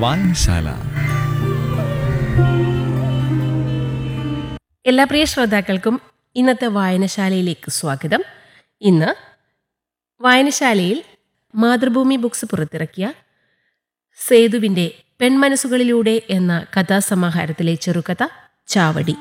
വായനശാല എല്ലാ പ്രിയ ശ്രോതാക്കൾക്കും ഇന്നത്തെ വായനശാലയിലേക്ക് സ്വാഗതം ഇന്ന് വായനശാലയിൽ മാതൃഭൂമി ബുക്സ് പുറത്തിറക്കിയ സേതുവിൻ്റെ പെൺമനസ്സുകളിലൂടെ എന്ന കഥാസമാഹാരത്തിലെ ചെറുകഥ ചാവടി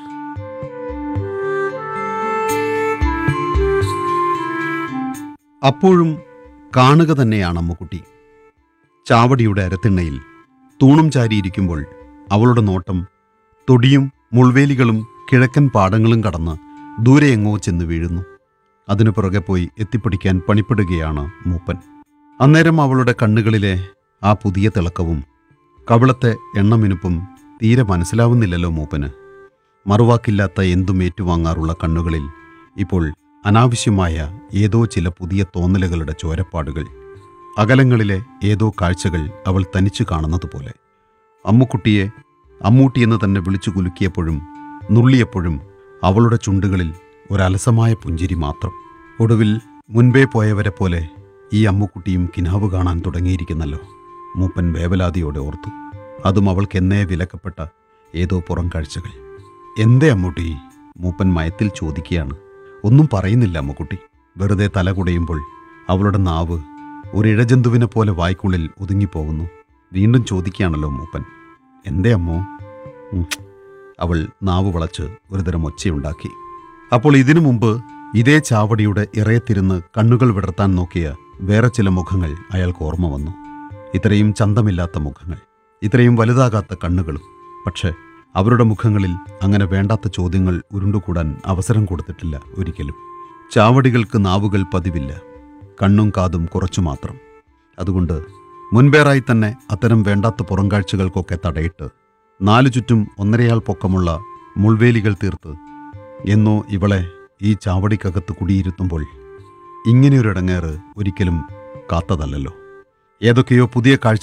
അപ്പോഴും കാണുക തന്നെയാണ് അമ്മുക്കുട്ടി ചാവടിയുടെ അരത്തിണ്ണയിൽ തൂണും ചാരിയിരിക്കുമ്പോൾ അവളുടെ നോട്ടം തൊടിയും മുൾവേലികളും കിഴക്കൻ പാടങ്ങളും കടന്ന് ദൂരെ എങ്ങോ ചെന്ന് വീഴുന്നു അതിനു പുറകെ പോയി എത്തിപ്പിടിക്കാൻ പണിപ്പെടുകയാണ് മൂപ്പൻ അന്നേരം അവളുടെ കണ്ണുകളിലെ ആ പുതിയ തിളക്കവും കവിളത്തെ എണ്ണമിനുപ്പും തീരെ മനസ്സിലാവുന്നില്ലല്ലോ മൂപ്പന് മറുവാക്കില്ലാത്ത എന്തും ഏറ്റുവാങ്ങാറുള്ള കണ്ണുകളിൽ ഇപ്പോൾ അനാവശ്യമായ ഏതോ ചില പുതിയ തോന്നലുകളുടെ ചോരപ്പാടുകൾ അകലങ്ങളിലെ ഏതോ കാഴ്ചകൾ അവൾ തനിച്ചു കാണുന്നത് പോലെ അമ്മുക്കുട്ടിയെ അമ്മൂട്ടിയെന്ന് തന്നെ വിളിച്ചു കുലുക്കിയപ്പോഴും നുള്ളിയപ്പോഴും അവളുടെ ചുണ്ടുകളിൽ ഒരലസമായ പുഞ്ചിരി മാത്രം ഒടുവിൽ മുൻപേ പോയവരെ പോലെ ഈ അമ്മുക്കുട്ടിയും കിനാവ് കാണാൻ തുടങ്ങിയിരിക്കുന്നല്ലോ മൂപ്പൻ വേവലാതിയോടെ ഓർത്തു അതും അവൾക്കെന്നേ വിലക്കപ്പെട്ട ഏതോ പുറം കാഴ്ചകൾ എന്തേ അമ്മൂട്ടി മൂപ്പൻ മയത്തിൽ ചോദിക്കുകയാണ് ഒന്നും പറയുന്നില്ല അമ്മുക്കുട്ടി വെറുതെ തല കുടയുമ്പോൾ അവളുടെ നാവ് ഒരു ഇഴജന്തുവിനെ പോലെ വായ്ക്കുള്ളിൽ ഒതുങ്ങിപ്പോകുന്നു വീണ്ടും ചോദിക്കുകയാണല്ലോ മൂപ്പൻ എന്തേ അമ്മോ ഉം. അവൾ നാവ് വളച്ച് ഒരുതരം ഒച്ചയുണ്ടാക്കി അപ്പോൾ ഇതിനു മുമ്പ് ഇതേ ചാവടിയുടെ ഇറയത്തിരുന്ന് കണ്ണുകൾ വിടർത്താൻ നോക്കിയ വേറെ ചില മുഖങ്ങൾ അയാൾക്ക് ഓർമ്മ വന്നു ഇത്രയും ചന്തമില്ലാത്ത മുഖങ്ങൾ ഇത്രയും വലുതാകാത്ത കണ്ണുകളും പക്ഷേ അവരുടെ മുഖങ്ങളിൽ അങ്ങനെ വേണ്ടാത്ത ചോദ്യങ്ങൾ ഉരുണ്ടുകൂടാൻ അവസരം കൊടുത്തിട്ടില്ല ഒരിക്കലും ചാവടികൾക്ക് നാവുകൾ പതിവില്ല കണ്ണും കാതും കുറച്ചു മാത്രം അതുകൊണ്ട് മുൻപേറായി തന്നെ അത്തരം വേണ്ടാത്ത പുറംകാഴ്ചകൾക്കൊക്കെ തടയിട്ട് നാലു ചുറ്റും ഒന്നരയാൾ പൊക്കമുള്ള മുൾവേലികൾ തീർത്ത് എന്നോ ഇവളെ ഈ ചാവടിക്കകത്ത് കുടിയിരുത്തുമ്പോൾ ഇങ്ങനെയൊരിടങ്ങേറ് ഒരിക്കലും കാത്തതല്ലല്ലോ ഏതൊക്കെയോ പുതിയ കാഴ്ച